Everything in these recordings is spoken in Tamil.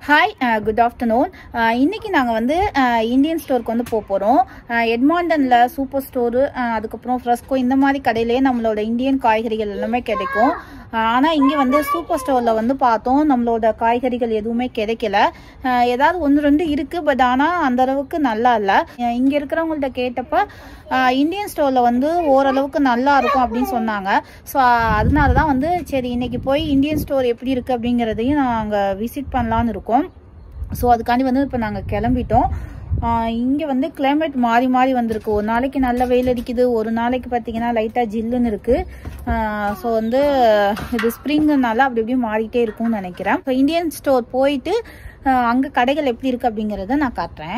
ஹாய் குட் ஆஃப்டர்நூன் இன்னைக்கு நாங்கள் வந்து அஹ், இந்தியன் ஸ்டோருக்கு வந்து போக போகிறோம் எட்மாண்டனில் சூப்பர் ஸ்டோரு அதுக்கப்புறம் ஃப்ரெஸ்கோ இந்த மாதிரி கடையிலே நம்மளோட இந்தியன் காய்கறிகள் எல்லாமே கிடைக்கும் ஆனால் இங்கே வந்து சூப்பர் ஸ்டோரில் வந்து பார்த்தோம் நம்மளோட காய்கறிகள் எதுவுமே கிடைக்கல அஹ், ஏதாவது ஒன்று ரெண்டு இருக்குது பட் ஆனால் அந்த அளவுக்கு நல்லா இல்லை இங்கே இருக்கிறவங்கள்ட்ட கேட்டப்ப அஹ், இந்தியன் ஸ்டோரில் வந்து ஓரளவுக்கு நல்லா இருக்கும் அப்படின்னு சொன்னாங்க ஸோ அதனால தான் வந்து சரி இன்னைக்கு போய் இந்தியன் ஸ்டோர் எப்படி இருக்குது அப்படிங்கிறதையும் நாங்கள் விசிட் பண்ணலான்னு இருக்கோம் ஸோ அதுக்காண்டி வந்து இப்போ நாங்கள் கிளம்பிட்டோம் இங்கே வந்து கிளைமேட் மாறி மாறி வந்திருக்கு ஒரு நாளைக்கு நல்ல வெயில் அடிக்குது ஒரு நாளைக்கு பார்த்தீங்கன்னா லைட்டாக ஜில்லுன்னு இருக்குது ஸோ வந்து இது ஸ்ப்ரிங்னால அப்படி இப்படி மாறிட்டே இருக்கும்னு நினைக்கிறேன் இப்போ இந்தியன் ஸ்டோர் போயிட்டு அங்கே கடைகள் எப்படி இருக்குது அப்படிங்கிறத நான் காட்டுறேன்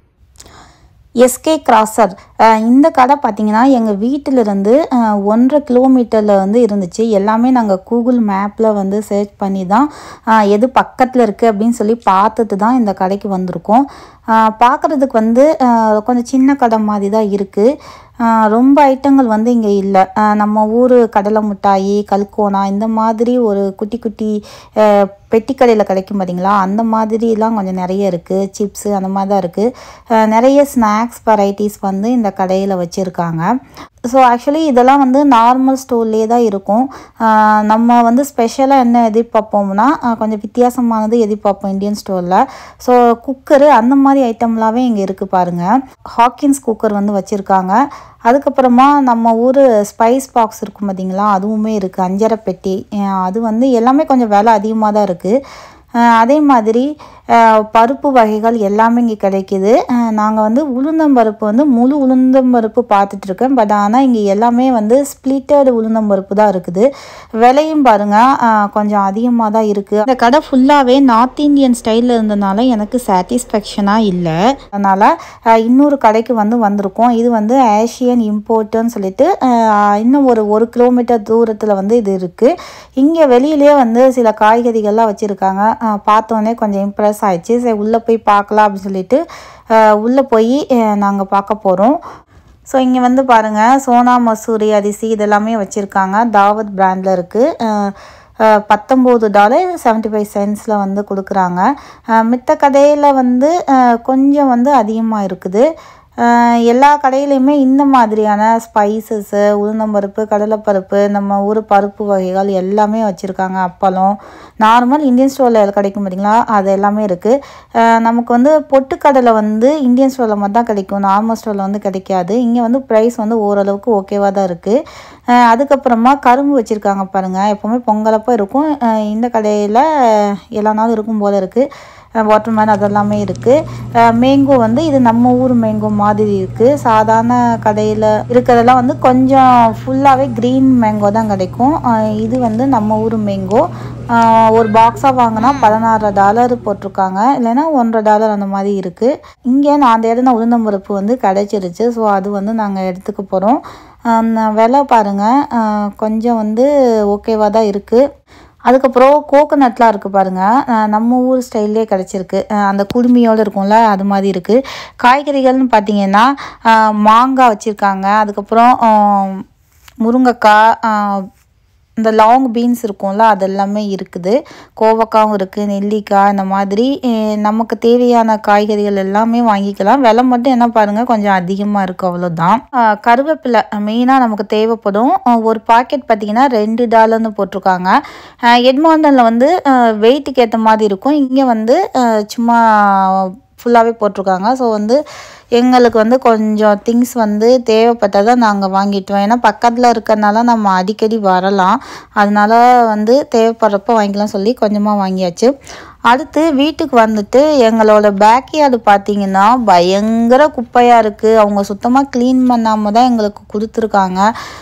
எஸ்கே கிராசர் அஹ் இந்த கடை பார்த்தீங்கன்னா எங்கள் வீட்டிலிருந்து அஹ், ஒன்றரை கிலோமீட்டரில் வந்து இருந்துச்சு எல்லாமே நாங்கள் கூகுள் மேப்பில் வந்து சர்ச் பண்ணி தான் அஹ், எது பக்கத்தில் இருக்குது அப்படின்னு சொல்லி பார்த்துட்டு தான் இந்த கடைக்கு வந்திருக்கோம் பார்க்குறதுக்கு வந்து அஹ், கொஞ்சம் சின்ன கடை மாதிரி தான் இருக்குது ரொம்ப ஐட்டங்கள் வந்து இங்கே இல்லை நம்ம ஊர் கடலை மிட்டாயி கல்கோனா இந்த மாதிரி ஒரு குட்டி குட்டி அஹ், பெட்டி கடையில் கிடைக்கும் பார்த்தீங்களா அந்த மாதிரிலாம் கொஞ்சம் நிறைய இருக்குது சிப்ஸு அந்த மாதிரி தான் இருக்குது நிறைய ஸ்நாக்ஸ் வெரைட்டிஸ் வந்து இந்த கடையில் வச்சுருக்காங்க ஸோ ஆக்சுவலி இதெல்லாம் வந்து நார்மல் ஸ்டோர்லேயே தான் இருக்கும் அஹ், நம்ம வந்து ஸ்பெஷலாக என்ன எதிர்பார்ப்போம்னா அஹ், கொஞ்சம் வித்தியாசமானது எதிர்பார்ப்போம் இந்தியன் ஸ்டோரில் ஸோ குக்கரு அந்த மாதிரி ஐட்டம்லாமே இங்கே இருக்குது பாருங்கள் ஹாக்கின்ஸ் குக்கர் வந்து வச்சுருக்காங்க அதுக்கப்புறமா நம்ம ஊர் ஸ்பைஸ் பாக்ஸ் இருக்கும் பார்த்தீங்களா அதுவுமே இருக்குது அஞ்சரை பெட்டி அஹ் அது வந்து எல்லாமே கொஞ்சம் விலை அதிகமாக தான் இருக்குது அதே மாதிரி அஹ் பருப்பு வகைகள் எல்லாமே இங்கே கிடைக்கிது நாங்கள் வந்து உளுந்தம்பருப்பு வந்து முழு உளுந்தம்பருப்பு பார்த்துட்டு இருக்கேன் பட் ஆனால் இங்கே எல்லாமே வந்து ஸ்ப்ளிட்டட் உளுந்தம்பருப்பு தான் இருக்குது விலையும் பாருங்கள் கொஞ்சம் அதிகமாக தான் இருக்குது அந்த கடை ஃபுல்லாகவே நார்த் இந்தியன் ஸ்டைலில் இருந்தனால எனக்கு சாட்டிஸ்ஃபேக்ஷனாக இல்லை அதனால் இன்னொரு கடைக்கு வந்து வந்திருக்கோம் இது வந்து ஏஷியன் இம்போர்ட்டுன்னு சொல்லிட்டு அஹ், இன்னும் ஒரு ஒரு கிலோமீட்டர் தூரத்தில் வந்து இது இருக்குது இங்கே வெளியிலேயே வந்து சில காய்கறிகள்லாம் வச்சுருக்காங்க பார்த்தோன்னே கொஞ்சம் இம்ப்ரெஸ் ஆயிடுச்சு சரி உள்ளே போய் பார்க்கலாம் அப்படின்னு சொல்லிட்டு உள்ளே போய் நாங்கள் பார்க்க போகிறோம் ஸோ இங்கே வந்து பாருங்கள் சோனா மசூரி அரிசி இதெல்லாமே வச்சுருக்காங்க தாவத் பிராண்டில் இருக்குது பத்தொம்போது டாலர் செவன்ட்டி ஃபைவ் சென்ட்ஸில் வந்து கொடுக்குறாங்க அஹ் மித்த கடையில் வந்து அஹ் கொஞ்சம் வந்து அதிகமாக இருக்குது அஹ் எல்லா கடையிலையுமே இந்த மாதிரியான ஸ்பைசஸ்ஸு உளுந்தம்பருப்பு கடலைப்பருப்பு நம்ம ஊர் பருப்பு வகைகள் எல்லாமே வச்சுருக்காங்க அப்பளம் நார்மல் இந்தியன் ஸ்டோரில் கிடைக்கும் பார்த்தீங்களா அது எல்லாமே இருக்குது நமக்கு வந்து பொட்டுக்கடலை வந்து இந்தியன் ஸ்டோரில் மட்டும் தான் கிடைக்கும் நார்மல் ஸ்டோரில் வந்து கிடைக்காது இங்கே வந்து ப்ரைஸ் வந்து ஓரளவுக்கு ஓகேவாக தான் இருக்குது அதுக்கப்புறமா கரும்பு வச்சுருக்காங்க பாருங்கள் எப்போவுமே பொங்கலப்போ இருக்கும் அஹ் இந்த கடையில் எல்லா நாளும் இருக்கும் போல் இருக்குது வாட்டர்மேன் அதெல்லாமே இருக்குது மேங்கோ வந்து இது நம்ம ஊர் மேங்கோ மாதிரி இருக்குது சாதாரண கடையில் இருக்கிறதெல்லாம் வந்து கொஞ்சம் ஃபுல்லாகவே க்ரீன் மேங்கோ தான் கிடைக்கும் அஹ் இது வந்து நம்ம ஊர் மேங்கோ அஹ் ஒரு பாக்ஸாக வாங்கினா பதினாறு டாலர் போட்டிருக்காங்க இல்லைன்னா ஒன்றரை டாலர் அந்த மாதிரி இருக்குது இங்கே நான் அந்த இடம் உளுந்தம்பருப்பு வந்து கிடைச்சிருச்சு ஸோ அது வந்து நாங்கள் எடுத்துக்க போகிறோம் விலை பாருங்கள் கொஞ்சம் வந்து ஓகேவாக தான் இருக்குது அதுக்கப்புறம் கோகோனட்லாம் இருக்குது பாருங்கள் நம்ம ஊர் ஸ்டைல்லே கிடச்சிருக்கு அந்த குடுமியோடு இருக்கும்ல அது மாதிரி இருக்குது காய்கறிகள்னு பார்த்தீங்கன்னா அஹ், மாங்காய் வச்சுருக்காங்க அதுக்கப்புறம் அஹ், முருங்கைக்காய் அஹ், இந்த லாங் பீன்ஸ் இருக்கும்ல அது எல்லாமே இருக்குது கோவக்காவும் இருக்குது நெல்லிக்காய் இந்த மாதிரி அஹ், நமக்கு தேவையான காய்கறிகள் எல்லாமே வாங்கிக்கலாம் விலை மட்டும் என்ன பாருங்கள் கொஞ்சம் அதிகமாக இருக்குது அவ்வளோதான் அஹ், கருவேப்பிலை மெயினாக நமக்கு தேவைப்படும் அஹ், ஒரு பாக்கெட் பார்த்தீங்கன்னா ரெண்டு டாலர்னு போட்டிருக்காங்க எட்மாண்டனில் வந்து வெயிட்டுக்கு ஏற்ற மாதிரி இருக்கும் இங்கே வந்து அஹ், சும்மா ஃபுல்லாகவே போட்டிருக்காங்க ஸோ வந்து எங்களுக்கு வந்து கொஞ்சம் திங்ஸ் வந்து தேவைப்பட்டதை நாங்கள் வாங்கிட்டோம் ஏன்னா பக்கத்தில் இருக்கறனால நம்ம அடிக்கடி வரலாம் அதனால வந்து தேவைப்படுறப்ப வாங்கிக்கலாம் சொல்லி கொஞ்சமாக வாங்கியாச்சு அடுத்து வீட்டுக்கு வந்துட்டு எங்களோட பேக்யார்டு பார்த்தீங்கன்னா பயங்கர குப்பையாக இருக்குது அவங்க சுத்தமாக க்ளீன் பண்ணாமல் தான் எங்களுக்கு கொடுத்துருக்காங்க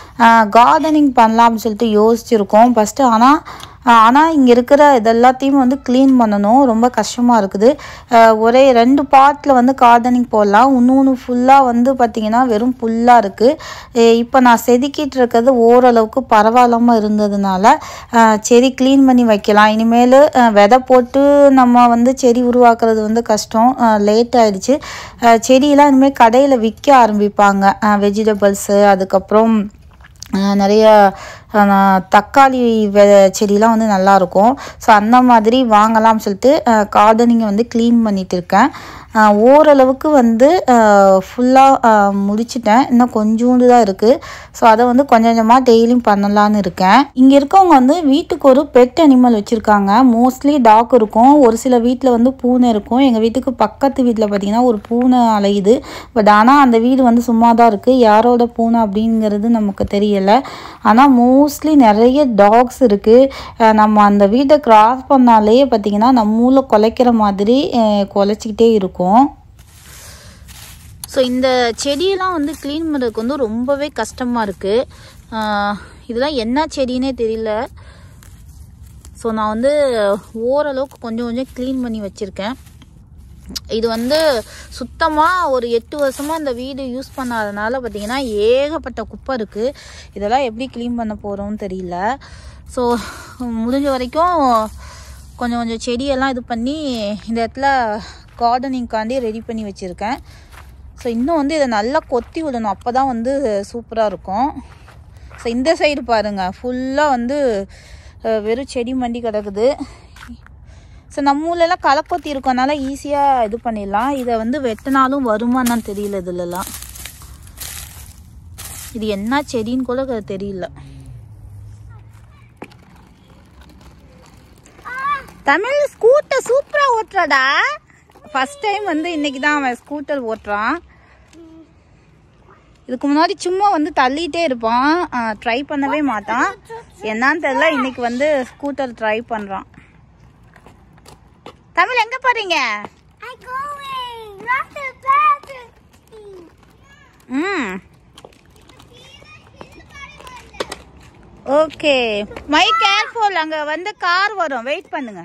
கார்டனிங் பண்ணலாம் அப்படின்னு சொல்லிட்டு யோசிச்சிருக்கோம் ஃபஸ்ட்டு ஆனால் ஆனால் இங்கே இருக்கிற இதெல்லாத்தையும் வந்து க்ளீன் பண்ணணும் ரொம்ப கஷ்டமாக இருக்குது அஹ் ஒரே ரெண்டு பார்ட்டில் வந்து கார்டனிங் போடலாம் இன்னொன்று ஃபுல்லாக வந்து பார்த்திங்கன்னா வெறும் புல்லாக இருக்குது இப்போ நான் செதுக்கிட்டு இருக்கிறது ஓரளவுக்கு பரவாயில்லாமல் இருந்ததுனால அஹ் செடி க்ளீன் பண்ணி வைக்கலாம் இனிமேல் அஹ் விதை போட்டு நம்ம வந்து செடி உருவாக்குறது வந்து கஷ்டம் லேட் ஆயிடுச்சு அஹ் செடியெல்லாம் இனிமேல் கடையில் விற்க ஆரம்பிப்பாங்க வெஜிடபிள்ஸு அதுக்கப்புறம் ஆஹ் நிறைய ஆஹ் தக்காளி வெ செடிலாம் வந்து நல்லாயிருக்கும் ஸோ அந்த மாதிரி வாங்கலாம்னு சொல்லிட்டு கார்டனிங்கை வந்து க்ளீன் பண்ணிட்டு இருக்கேன் ஆஹ் ஓரளவுக்கு வந்து ஃபுல்லாக முடிச்சிட்டேன் இன்னும் கொஞ்சோண்டு தான் இருக்குது ஸோ அதை வந்து கொஞ்சம் கொஞ்சமாக டெய்லியும் பண்ணலான்னு இருக்கேன் இங்கே இருக்கவங்க வந்து வீட்டுக்கு ஒரு பெட் அனிமல் வச்சுருக்காங்க மோஸ்ட்லி டாக் இருக்கும் ஒரு சில வீட்டில் வந்து பூனை இருக்கும் எங்கள் வீட்டுக்கு பக்கத்து வீட்டில் பார்த்தீங்கன்னா ஒரு பூனை அலையுது பட் ஆனால் அந்த வீடு வந்து சும்மா தான் இருக்குது யாரோட பூனை அப்படிங்கிறது நமக்கு தெரியலை ஆனால் மோஸ்ட்லி நிறைய டாக்ஸ் இருக்குது நம்ம அந்த வீட்டை கிராஸ் பண்ணாலே பார்த்தீங்கன்னா நம்ம ஊரில் குலைக்கிற மாதிரி அஹ், குலைச்சிக்கிட்டே இருக்கும் ஸோ இந்த செடியெல்லாம் வந்து க்ளீன் பண்ணுறதுக்கு வந்து ரொம்பவே கஷ்டமாக இருக்குது இதெல்லாம் என்ன செடின்னே தெரியல ஸோ நான் வந்து ஓரளவுக்கு கொஞ்சம் கொஞ்சம் க்ளீன் பண்ணி வச்சுருக்கேன் இது வந்து சுத்தமாக ஒரு எட்டு வருஷமாக இந்த வீடு யூஸ் பண்ணாதனால பார்த்தீங்கன்னா ஏகப்பட்ட குப்பை இருக்குது இதெல்லாம் எப்படி க்ளீன் பண்ண போகிறோம்னு தெரியல ஸோ முடிஞ்ச வரைக்கும் கொஞ்சம் கொஞ்சம் செடியெல்லாம் இது பண்ணி இந்த இடத்துல கார்டனிங்காண்டி ரெடி பண்ணி வச்சுருக்கேன் ஸோ இன்னும் வந்து இதை நல்லா கொத்தி விடணும் அப்போ தான் வந்து சூப்பராக இருக்கும் ஸோ இந்த சைடு பாருங்கள் ஃபுல்லாக வந்து அஹ், வெறும் செடி மண்டி கிடக்குது ஸோ நம்ம ஊர்லலாம் களைக்கொத்தி இருக்கனால ஈஸியாக இது பண்ணிடலாம் இதை வந்து வெட்டினாலும் வருமானு தெரியல இதுலலாம் இது என்ன செடின்னு கூட க- தெரியல தமிழ் ஸ்கூட்டர் சூப்பரா ஓட்டுறாடா ஃபர்ஸ்ட் டைம் வந்து இன்னைக்கு தான் அவன் ஸ்கூட்டர் ஓட்டுறான் இதுக்கு முன்னாடி சும்மா வந்து தள்ளிட்டே இருப்பான் ட்ரை பண்ணவே மாட்டான் என்னன்னு தெரியல இன்னைக்கு வந்து ஸ்கூட்டர் ட்ரை பண்றான் தமிழ் எங்க போறீங்க I'm going. Not the bathroom. Hmm okay my careful அங்க வந்து கார் வரும் வெயிட் பண்ணுங்க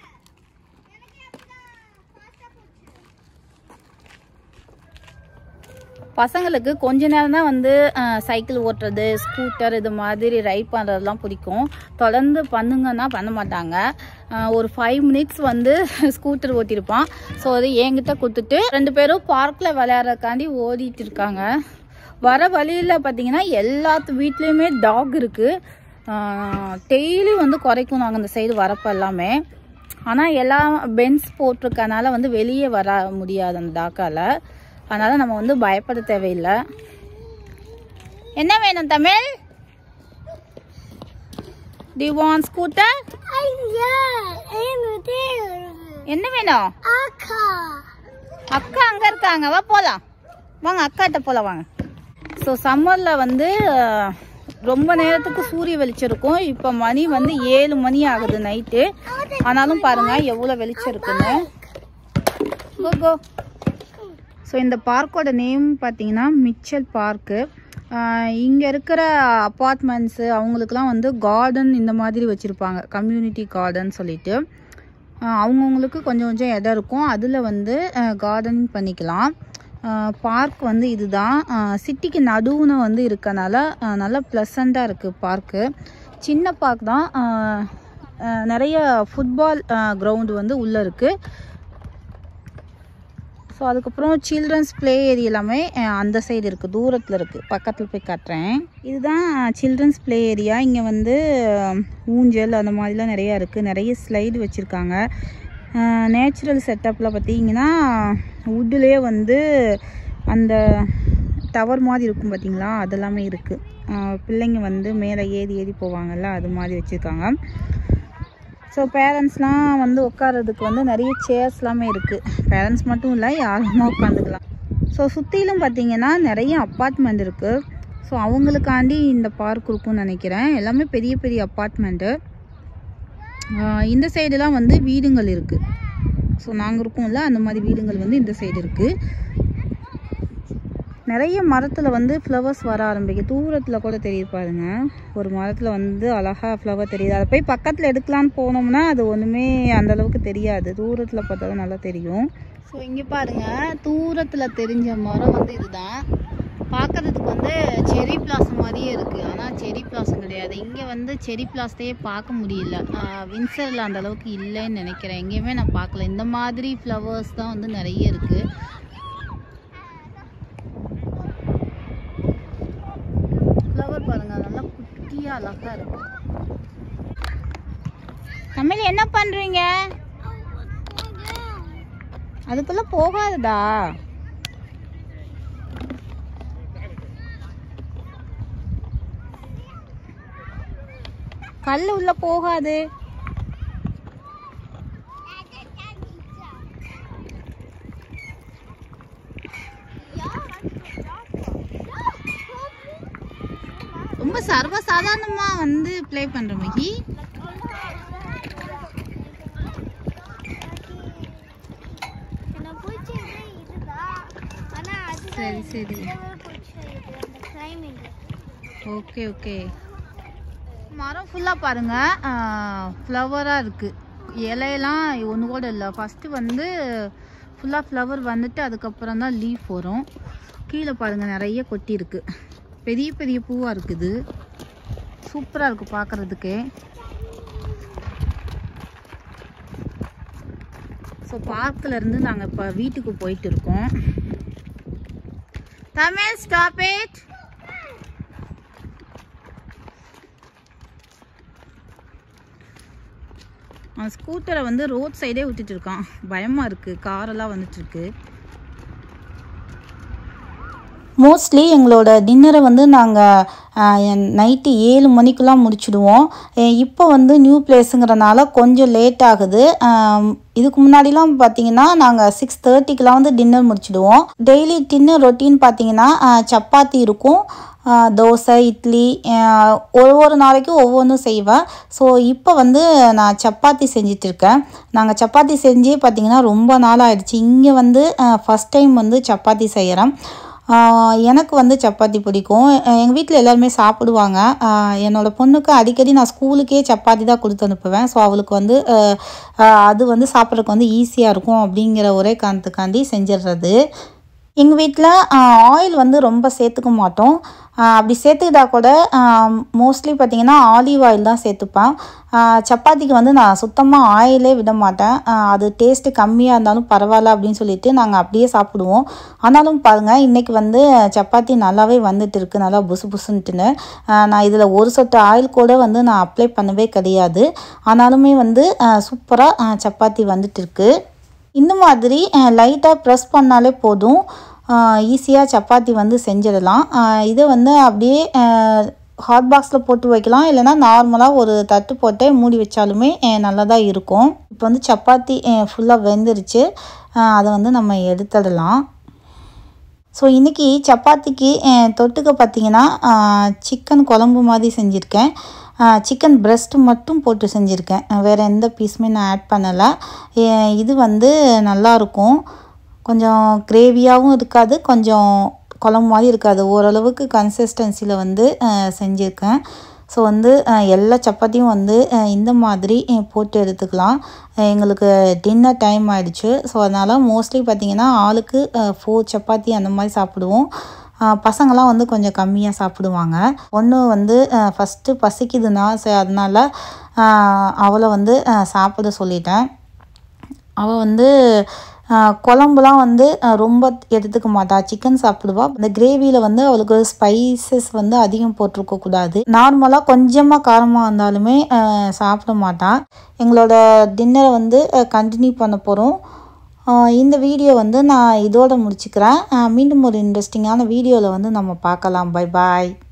பசங்களுக்கு கொஞ்ச நேரம் தான் வந்து அஹ், சைக்கிள் ஓட்டுறது ஸ்கூட்டர் இது மாதிரி ரைட் பண்ணுறதுலாம் பிடிக்கும் தொடர்ந்து பண்ணுங்கன்னா பண்ண மாட்டாங்க அஹ், ஒரு ஃபைவ் மினிட்ஸ் வந்து ஸ்கூட்டர் ஓட்டியிருப்பான் ஸோ அது என்கிட்ட கொடுத்துட்டு ரெண்டு பேரும் பார்க்கில் விளையாடுறதுக்காண்டி ஓடிட்டு இருக்காங்க வர வழியில் பார்த்தீங்கன்னா எல்லாத்து வீட்லேயுமே டாக் இருக்குது டெய்லி வந்து குறைக்கும் நாங்கள் இந்த சைடு வரப்போ எல்லாமே ஆனால் எல்லாம் பென்ஸ் போட்டிருக்கனால வந்து வெளியே வர முடியாது அந்த டாக்கால அதனால் நம்ம வந்து பயப்பட தேவையில்லை என்ன வேணும் தமிழ் டி வான் scooter I'm yeah. I'm there. என்ன வேணும் Aka. அக்கா அங்க இருக்காங்க வா போலாம் வாங்க அக்காட்ட போலாம் வாங்க ஸோ சம்மர்ல வந்து அஹ், ரொம்ப நேரத்துக்கு சூரிய வெளிச்சம் இருக்கும் இப்போ மணி வந்து ஏழு மணி ஆகுது நைட்டு ஆனாலும் பாருங்க எவ்வளோ வெளிச்சம் இருக்குன்னு கோ கோ ஸோ இந்த பார்க்கோட நேம் பார்த்தீங்கன்னா மிச்சல் பார்க்கு இங்கே இருக்கிற அப்பார்ட்மெண்ட்ஸு அவங்களுக்குலாம் வந்து கார்டன் இந்த மாதிரி வச்சுருப்பாங்க கம்யூனிட்டி கார்டன் சொல்லிட்டு ஆஹ் அவங்கவுங்களுக்கு கொஞ்சம் கொஞ்சம் இடம் இருக்கும் அதில் வந்து கார்டனிங் பண்ணிக்கலாம் பார்க் வந்து இதுதான் சிட்டிக்கு நடுவுன வந்து இருக்கனால ஆஹ் நல்லா ப்ளசண்ட்டாக இருக்குது பார்க்கு சின்ன பார்க் தான் ஆஹ் ஆஹ் நிறைய ஃபுட்பால் கிரவுண்டு வந்து உள்ளே இருக்குது ஸோ அதுக்கப்புறம் சில்ட்ரன்ஸ் ப்ளே ஏரியா எல்லாமே அஹ், அந்த சைடு இருக்குது தூரத்தில் இருக்குது பக்கத்தில் போய் காட்டுறேன் இதுதான் சில்ட்ரன்ஸ் ப்ளே ஏரியா இங்கே வந்து அஹ், ஊஞ்சல் அந்த மாதிரிலாம் நிறையா இருக்குது நிறைய ஸ்லைடு வச்சுருக்காங்க நேச்சுரல் செட்டப்பில் பார்த்தீங்கன்னா வுட்டுலேயே வந்து அந்த டவர் மாதிரி இருக்கும் பார்த்தீங்களா அதெல்லாமே இருக்குது பிள்ளைங்க வந்து மேலே ஏறி ஏறி போவாங்கல்ல அது மாதிரி வச்சுருக்காங்க ஸோ பேரண்ட்ஸ்லாம் வந்து உட்கார்றதுக்கு வந்து நிறைய சேர்ஸ் எல்லாமே இருக்குது பேரண்ட்ஸ் மட்டும் இல்லை யாருமே உட்காந்துக்கலாம் ஸோ சுற்றிலும் பார்த்தீங்கன்னா நிறைய அப்பார்ட்மெண்ட் இருக்குது ஸோ அவங்களுக்காண்டி இந்த பார்க் இருக்கும்னு நினைக்கிறேன் எல்லாமே பெரிய பெரிய அப்பார்ட்மெண்ட்டு இந்த சைடுலாம் வந்து வீடுங்கள் இருக்குது ஸோ நாங்கள் இருக்கோம்ல அந்த மாதிரி வீடுங்கள் வந்து இந்த சைடு இருக்குது நிறைய மரத்தில் வந்து ஃப்ளவர்ஸ் வர ஆரம்பிக்கும் தூரத்தில் கூட தெரியுது பாருங்க ஒரு மரத்தில் வந்து அழகா ஃப்ளவர் தெரியுது அதை போய் பக்கத்தில் எடுக்கலான்னு போனோம்னா அது ஒன்றுமே அந்த அளவுக்கு தெரியாது தூரத்தில் பார்த்தா தான் நல்லா தெரியும் ஸோ இங்கே பாருங்க தூரத்தில் தெரிஞ்ச மரம் வந்து இதுதான் பார்க்கறதுக்கு வந்து செரி பிளாசம் மாதிரியே இருக்குது ஆனால் செரி பிளாசம் கிடையாது இங்கே வந்து செரி பிளாஸ்டையே பார்க்க முடியல வின்சரில் அந்த அளவுக்கு இல்லைன்னு நினைக்கிறேன் எங்கேயுமே நான் பார்க்கல இந்த மாதிரி ஃப்ளவர்ஸ் தான் வந்து நிறைய இருக்குது ஃப்ளவர் பாருங்க நல்லா குட்டியா அழகா இருக்கு தமிழ் என்ன பண்றீங்க அதுக்குள்ள போகாதடா கல் உள்ள போகாது ரொம்ப சர்வசாதாரணமா வந்து ப்ளே பண்ற மகி எனக்கு பிடிச்சது இதுதான் ஆனா அது சரி சரி பிடிச்சது அந்த கிளைமிங் ஓகே ஓகே மரம் ஃபுல்லாக பாருங்க ஃப்ளவராக இருக்கு இலையெல்லாம் ஒன்று கூட இல்லை ஃபஸ்ட்டு வந்து ஃபுல்லாக ஃப்ளவர் வந்துட்டு அதுக்கப்புறம் தான் லீஃப் வரும் கீழே பாருங்க நிறைய கொட்டி இருக்கு பெரிய பெரிய பூவாக இருக்குது சூப்பராக இருக்கு பார்க்கறதுக்கே ஸோ பார்க்கில் இருந்து நாங்கள் இப்போ வீட்டுக்கு போயிட்டு இருக்கோம் தமிழ் ஸ்டாப் இட் அவன் ஸ்கூட்டரை வந்து ரோட் சைடே விட்டுட்டு இருக்கான் பயமா இருக்கு காரெல்லாம் வந்துட்டு இருக்கு மோஸ்ட்லி எங்களோட டின்னரை வந்து நாங்கள் நைட்டு ஏழு மணிக்கெலாம் முடிச்சிடுவோம் அஹ் இப்போ வந்து நியூ பிளேஸுங்கிறனால கொஞ்சம் லேட் ஆகுது ஆம், இதுக்கு முன்னாடிலாம் பார்த்தீங்கன்னா நாங்கள் சிக்ஸ் தேர்ட்டிக்கெலாம் வந்து டின்னர் முடிச்சிடுவோம் டெய்லி டின்னர் ரொட்டீன் பார்த்தீங்கன்னா அஹ், சப்பாத்தி இருக்கும் அஹ், தோசை இட்லி அஹ், ஒரு ஒரு நாளைக்கும் ஒவ்வொன்றும் செய்வேன் ஸோ இப்போ வந்து நான் சப்பாத்தி செஞ்சுட்டு இருக்கேன் நாங்கள் சப்பாத்தி செஞ்சே பார்த்தீங்கன்னா ரொம்ப நாள் ஆயிடுச்சு இங்கே வந்து ஃபஸ்ட் டைம் வந்து சப்பாத்தி செய்கிறேன் ஆஹ் எனக்கு வந்து சப்பாத்தி பிடிக்கும் எங்கள் வீட்டில் எல்லாருமே சாப்பிடுவாங்க ஆஹ் என்னோட பொண்ணுக்கு அடிக்கடி நான் ஸ்கூலுக்கே சப்பாத்தி தான் கொடுத்து அனுப்புவேன் ஸோ அவளுக்கு வந்து ஆஹ் ஆஹ் அது வந்து சாப்பிட்றதுக்கு வந்து ஈஸியாக இருக்கும் அப்படிங்கிற ஒரே காரணத்துக்காண்டி செஞ்சிடுறது எங்கள் வீட்டில் ஆயில் வந்து ரொம்ப சேர்த்துக்க மாட்டோம் ஆஹ் அப்படி சேர்த்துக்கிட்டா கூட மோஸ்ட்லி பார்த்தீங்கன்னா ஆலிவ் ஆயில் தான் சேர்த்துப்பேன் ஆஹ் சப்பாத்திக்கு வந்து நான் சுத்தமாக ஆயிலே விட மாட்டேன் ஆஹ் அது டேஸ்ட்டு கம்மியாக இருந்தாலும் பரவாயில்ல அப்படின்னு சொல்லிட்டு நாங்கள் அப்படியே சாப்பிடுவோம் ஆனாலும் பாருங்கள் இன்றைக்கி வந்து சப்பாத்தி நல்லாவே வந்துட்டு இருக்கு நல்லா புசு புசுன்ட்டுன்னு ஆஹ் நான் இதில் ஒரு சொட்டு ஆயில் கூட வந்து நான் அப்ளை பண்ணவே கிடையாது ஆனாலுமே வந்து சூப்பராக சப்பாத்தி வந்துட்டு இருக்கு இந்த மாதிரி லைட்டாக ப்ரெஸ் பண்ணாலே போதும் ஈஸியாக சப்பாத்தி வந்து செஞ்சிடலாம் அஹ் இதை வந்து அப்படியே ஹாட் பாக்ஸில் போட்டு வைக்கலாம் இல்லைன்னா நார்மலாக ஒரு தட்டு போட்டு மூடி வச்சாலுமே அஹ் நல்லா தான் இருக்கும் இப்போ வந்து சப்பாத்தி ஃபுல்லாக வெந்துருச்சு அஹ் அதை வந்து நம்ம எடுத்துடலாம் ஸோ இன்றைக்கி சப்பாத்திக்கு அஹ், தொட்டுக்க பார்த்தீங்கன்னா சிக்கன் குழம்பு மாதிரி செஞ்சுருக்கேன் சிக்கன் breast மட்டும் போட்டு செஞ்சுருக்கேன் வேறு எந்த பீஸுமே நான் ஆட் பண்ணலை அஹ், இது வந்து நல்லாயிருக்கும் கொஞ்சம் கிரேவியாகவும் இருக்காது கொஞ்சம் குழம்பு மாதிரி இருக்காது ஓரளவுக்கு கன்சிஸ்டன்சியில் வந்து அஹ், செஞ்சுருக்கேன் ஸோ வந்து அஹ், எல்லா சப்பாத்தியும் வந்து அஹ், இந்த மாதிரி அஹ், போட்டு எடுத்துக்கலாம் அஹ், எங்களுக்கு டின்னர் டைம் ஆயிடுச்சு ஸோ அதனால் மோஸ்ட்லி பார்த்திங்கன்னா ஆளுக்கு ஃபோர் சப்பாத்தி அந்த மாதிரி சாப்பிடுவோம் அஹ், பசங்களாம் வந்து கொஞ்சம் கம்மியாக சாப்பிடுவாங்க ஒன்று வந்து ஃபஸ்ட்டு பசிக்குதுன்னா ஸோ அதனால் அஹ், அவளை வந்து அஹ், சாப்பிட சொல்லிட்டேன் அவள் வந்து ஆஹ், குழம்புலாம் வந்து ஆஹ், ரொம்ப எடுத்துக்க மாட்டா சிக்கன் சாப்பிடுவா இந்த கிரேவியில் வந்து அவளுக்கு ஸ்பைசஸ் வந்து அதிகம் போட்டிருக்க கூடாது நார்மலாக கொஞ்சமாக காரமாக இருந்தாலுமே ஆஹ், சாப்பிட மாட்டா எங்களோட டின்னரை வந்து கண்டினியூ பண்ண போகிறோம் இந்த வீடியோ வந்து நான் இதோட முடிச்சுக்கிறேன் ஆஹ், மீண்டும் ஒரு இன்ட்ரெஸ்டிங்கான வீடியோவில் வந்து நம்ம பார்க்கலாம் பை பாய்